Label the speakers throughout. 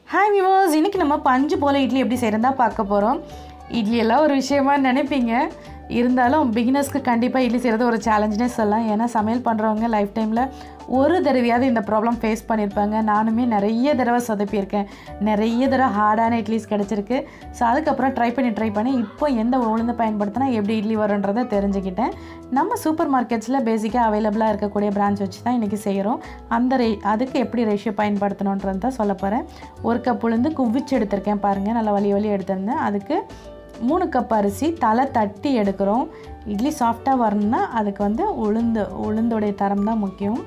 Speaker 1: hi விவாஸ் இன்றைக்கி நம்ம பஞ்சு போல் இட்லி எப்படி செய்கிறதா பார்க்க போகிறோம் இட்லி எல்லாம் ஒரு விஷயமா நினைப்பீங்க இருந்தாலும் பிகினர்ஸ்க்கு கண்டிப்பாக இட்லி செய்கிறது ஒரு சேலஞ்சுனே சொல்லலாம் ஏன்னா சமையல் பண்ணுறவங்க லைஃப் டைமில் ஒரு தடவையாவது இந்த ப்ராப்ளம் ஃபேஸ் பண்ணியிருப்பாங்க நானுமே நிறைய தடவை சொதப்பியிருக்கேன் நிறைய தடவை ஹார்டான இட்லிஸ் கிடச்சிருக்கு ஸோ அதுக்கப்புறம் ட்ரை பண்ணி ட்ரை பண்ணி இப்போ எந்த உளுந்து பயன்படுத்தினா எப்படி இட்லி வரும்ன்றதை தெரிஞ்சுக்கிட்டேன் நம்ம சூப்பர் மார்க்கெட்ஸில் பேசிக்காக அவைலபிளாக இருக்கக்கூடிய பிரான்ச் வச்சு தான் இன்றைக்கி செய்கிறோம் அந்த ரே அதுக்கு எப்படி ரேஷியோ பயன்படுத்தணுன்றது தான் சொல்ல போகிறேன் ஒரு கப் உளுந்து குவிச்சு எடுத்திருக்கேன் பாருங்கள் நல்லா வலி வலி எடுத்திருந்தேன் அதுக்கு மூணு கப் அரிசி தலை தட்டி எடுக்கிறோம் இட்லி சாஃப்டாக வரணும்னா அதுக்கு வந்து உளுந்து உளுந்தோடைய தரம் தான் முக்கியம்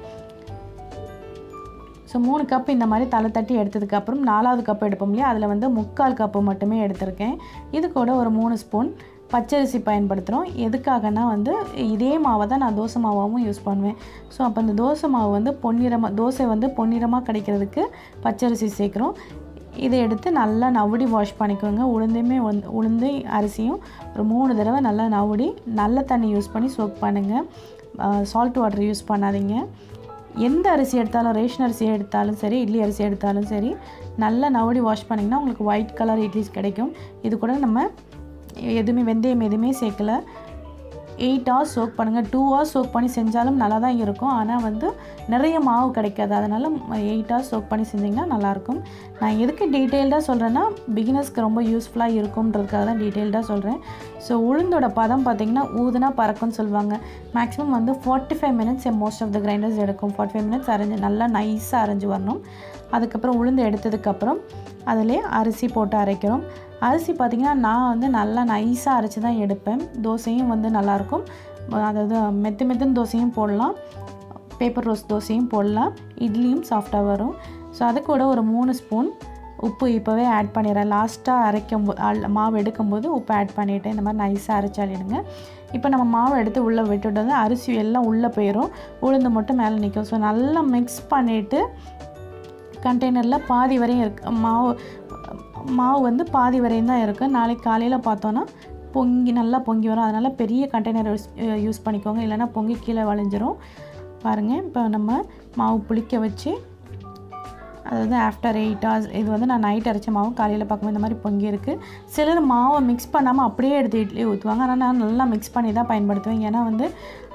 Speaker 1: ஸோ மூணு கப் இந்த மாதிரி தலை தட்டி எடுத்ததுக்கப்புறம் நாலாவது கப் எடுப்போம் இல்லையா அதில் வந்து முக்கால் கப்பு மட்டுமே எடுத்திருக்கேன் இது கூட ஒரு மூணு ஸ்பூன் பச்சரிசி பயன்படுத்துகிறோம் எதுக்காகனா வந்து இதே மாவை தான் நான் தோசை மாவாகவும் யூஸ் பண்ணுவேன் ஸோ அப்போ அந்த தோசை மாவு வந்து பொன்னிறமாக தோசை வந்து பொன்னிறமாக கிடைக்கிறதுக்கு பச்சரிசி சேர்க்குறோம் இதை எடுத்து நல்லா நவுடி வாஷ் பண்ணிக்கோங்க உளுந்துமே வந்து உளுந்து அரிசியும் ஒரு மூணு தடவை நல்லா நவுடி நல்ல தண்ணி யூஸ் பண்ணி சோக் பண்ணுங்கள் சால்ட் வாட்டர் யூஸ் பண்ணாதீங்க எந்த அரிசி எடுத்தாலும் ரேஷன் அரிசி எடுத்தாலும் சரி இட்லி அரிசி எடுத்தாலும் சரி நல்லா நவடி வாஷ் பண்ணிங்கன்னா உங்களுக்கு ஒயிட் கலர் இட்லிஸ் கிடைக்கும் இது கூட நம்ம எதுவுமே வெந்தயம் எதுவுமே சேர்க்கல எயிட் ஹவர்ஸ் சோக் பண்ணுங்கள் டூ ஹவர்ஸ் சோக் பண்ணி செஞ்சாலும் நல்லா தான் இருக்கும் ஆனால் வந்து நிறைய மாவு கிடைக்காது அதனால் எயிட் ஹவர்ஸ் சோக் பண்ணி செஞ்சிங்கன்னா நல்லாயிருக்கும் நான் எதுக்கு டீட்டெயில்டாக சொல்கிறேன்னா பிகினர்ஸ்க்கு ரொம்ப யூஸ்ஃபுல்லாக இருக்கும்ன்றதுக்காக தான் டீட்டெயில்டாக சொல்கிறேன் ஸோ உளுந்தோட பதம் பார்த்திங்கன்னா ஊதுனா பறக்கும்னு சொல்லுவாங்க மேக்ஸிமம் வந்து forty five minutes most of the grinders எடுக்கும் ஃபார்ட்டி ஃபைவ் மினிட்ஸ் அரைஞ்சி நல்லா நைஸாக அரைஞ்சி வரணும் அதுக்கப்புறம் உளுந்து எடுத்ததுக்கப்புறம் அதிலே அரிசி போட்டு அரைக்கிறோம் அரிசி பார்த்திங்கன்னா நான் வந்து நல்லா நைஸாக அரைச்சி தான் எடுப்பேன் தோசையும் வந்து நல்லாயிருக்கும் அதாவது மெத்து மெத்துன்னு தோசையும் போடலாம் பேப்பர் ரோஸ் தோசையும் போடலாம் இட்லியும் சாஃப்டாக வரும் ஸோ அது கூட ஒரு மூணு ஸ்பூன் உப்பு இப்போவே ஆட் பண்ணிடுறேன் லாஸ்ட்டாக அரைக்கும் மாவு எடுக்கும்போது உப்பு ஆட் பண்ணிவிட்டு இந்த மாதிரி நைஸாக அரைச்சாலிடுங்க இப்போ நம்ம மாவு எடுத்து உள்ளே விட்டுட்டு வந்து அரிசி எல்லாம் உள்ளே போயிடும் உளுந்து மட்டும் மேலே நிற்கும் ஸோ நல்லா மிக்ஸ் பண்ணிவிட்டு கண்டெய்னரில் பாதி வரையும் இருக்கு மாவு மாவு வந்து பாதி வரையும் தான் இருக்குது நாளைக்கு காலையில் பார்த்தோன்னா பொங்கி நல்லா பொங்கி வரும் அதனால் பெரிய கண்டெய்னர் யூஸ் யூஸ் பண்ணிக்கோங்க இல்லைனா பொங்கி கீழே வளைஞ்சிரும் பாருங்கள் இப்போ நம்ம மாவு புளிக்க வச்சு அதாவது ஆஃப்டர் எயிட் ஹவர்ஸ் இது வந்து நான் நைட் அரைச்ச மாவு காலையில் பார்க்கும்போது இந்த மாதிரி பொங்கி இருக்குது சிலர் மாவை மிக்ஸ் பண்ணாமல் அப்படியே எடுத்து இட்லி ஊற்றுவாங்க ஆனால் நான் நல்லா மிக்ஸ் பண்ணி தான் பயன்படுத்துவேன் ஏன்னா வந்து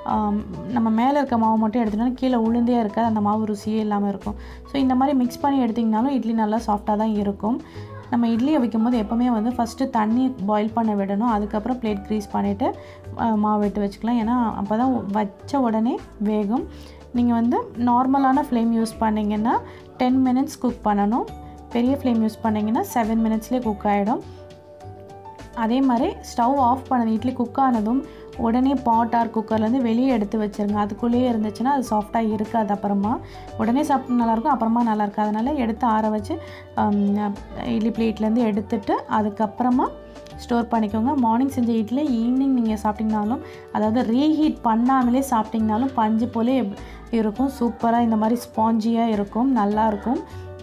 Speaker 1: நம்ம மேலே இருக்க மாவு மட்டும் எடுத்துட்டோம்னா கீழே உளுந்தே இருக்காது அந்த மாவு ருசியே இல்லாமல் இருக்கும் ஸோ இந்த மாதிரி மிக்ஸ் பண்ணி எடுத்திங்கனாலும் இட்லி நல்லா சாஃப்டாக தான் இருக்கும் நம்ம இட்லியை வைக்கும்போது எப்போவுமே வந்து ஃபஸ்ட்டு தண்ணி பாயில் பண்ண விடணும் அதுக்கப்புறம் பிளேட் க்ரீஸ் பண்ணிவிட்டு மாவு விட்டு வச்சுக்கலாம் ஏன்னா அப்போ தான் வச்ச உடனே வேகும் நீங்கள் வந்து நார்மலான ஃப்ளேம் யூஸ் பண்ணிங்கன்னா டென் மினிட்ஸ் குக் பண்ணணும் பெரிய ஃப்ளேம் யூஸ் பண்ணிங்கன்னா செவன் மினிட்ஸ்லேயே குக் ஆகிடும் அதே மாதிரி ஸ்டவ் ஆஃப் பண்ணது இட்லி குக் ஆனதும் உடனே பாட் ஆர் குக்கர்லேருந்து வெளியே எடுத்து வச்சுருங்க அதுக்குள்ளேயே இருந்துச்சுன்னா அது சாஃப்டாக இருக்காது அப்புறமா உடனே சாப்பிட்டு நல்லாயிருக்கும் அப்புறமா நல்லா இருக்கும் அதனால் எடுத்து ஆற வச்சு இட்லி பிளேட்லேருந்து எடுத்துட்டு அதுக்கப்புறமா ஸ்டோர் பண்ணிக்கோங்க மார்னிங் செஞ்ச இட்லி ஈவினிங் நீங்கள் சாப்பிட்டிங்கனாலும் அதாவது ரீஹீட் பண்ணாமலே சாப்பிட்டிங்கனாலும் பஞ்சு போலே இருக்கும் சூப்பராக இந்த மாதிரி ஸ்பாஞ்சியாக இருக்கும் நல்லாயிருக்கும்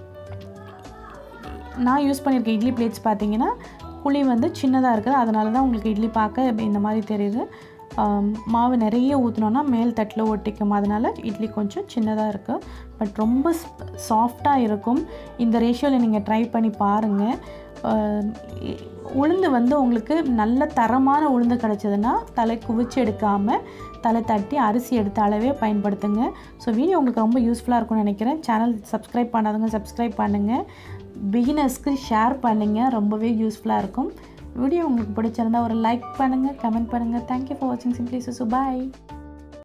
Speaker 1: நான் யூஸ் பண்ணியிருக்க இட்லி பிளேட்ஸ் பார்த்தீங்கன்னா குழி வந்து சின்னதாக இருக்குது அதனால தான் உங்களுக்கு இட்லி பார்க்க இந்த மாதிரி தெரியுது மாவு நிறைய ஊற்றினோன்னா மேல் தட்டில் ஒட்டிக்கும் அதனால் இட்லி கொஞ்சம் சின்னதாக இருக்குது பட் ரொம்ப சாஃப்டாக இருக்கும் இந்த ரேஷியோவில் நீங்கள் ட்ரை பண்ணி பாருங்கள் உளுந்து வந்து உங்களுக்கு நல்ல தரமான உளுந்து கிடச்சதுன்னா தலை குவிச்சு எடுக்காமல் தலை தட்டி அரிசி எடுத்த அளவே பயன்படுத்துங்க ஸோ வீடியோ உங்களுக்கு ரொம்ப யூஸ்ஃபுல்லாக இருக்கும்னு நினைக்கிறேன் சேனல் சப்ஸ்கிரைப் பண்ணாதவங்க சப்ஸ்கிரைப் பண்ணுங்கள் பிகினர்ஸ்க்கு ஷேர் பண்ணுங்கள் ரொம்பவே யூஸ்ஃபுல்லாக இருக்கும் வீடியோ உங்களுக்கு பிடிச்சிருந்தா ஒரு லைக் பண்ணுங்கள் கமெண்ட் பண்ணுங்கள் தேங்க்யூ ஃபார் வாட்சிங் சிம்ப்ளி சுசு பாய்